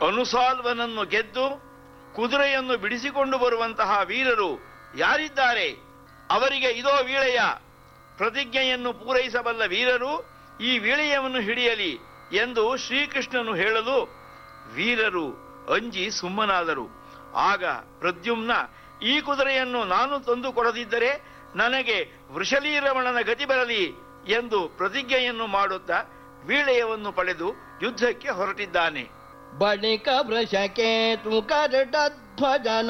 ಮನುಸಾಲ್ವನನ್ನು ಗೆದ್ದು ಕುದುರೆಯನ್ನು ಬಿಡಿಸಿಕೊಂಡು ಬರುವಂತಹ ವೀರರು ಯಾರಿದ್ದಾರೆ ಅವರಿಗೆ ಇದೋ ವೀಳೆಯ ಪ್ರತಿಜ್ಞೆಯನ್ನು ಪೂರೈಸಬಲ್ಲ ವೀರರು ಈ ವೀಳೆಯವನ್ನು ಹಿಡಿಯಲಿ ಎಂದು ಶ್ರೀಕೃಷ್ಣನು ಹೇಳಲು ವೀರರು ಅಂಜಿ ಸುಮ್ಮನಾದರು ಆಗ ಪ್ರದ್ಯುಮ್ನ ಈ ಕುದುರೆಯನ್ನು ನಾನು ತಂದು ಕೊಡದಿದ್ದರೆ ನನಗೆ ವೃಷಲೀರಮಣನ ಗತಿ ಬರಲಿ ಎಂದು ಪ್ರತಿಜ್ಞೆಯನ್ನು ಮಾಡುತ್ತಾ ವೀಳೆಯವನ್ನು ಪಡೆದು ಯುದ್ಧಕ್ಕೆ ಹೊರಟಿದ್ದಾನೆ ಬಳಿಕ ವೃಷಕೇತು ಕರಟಧ್ವಜನ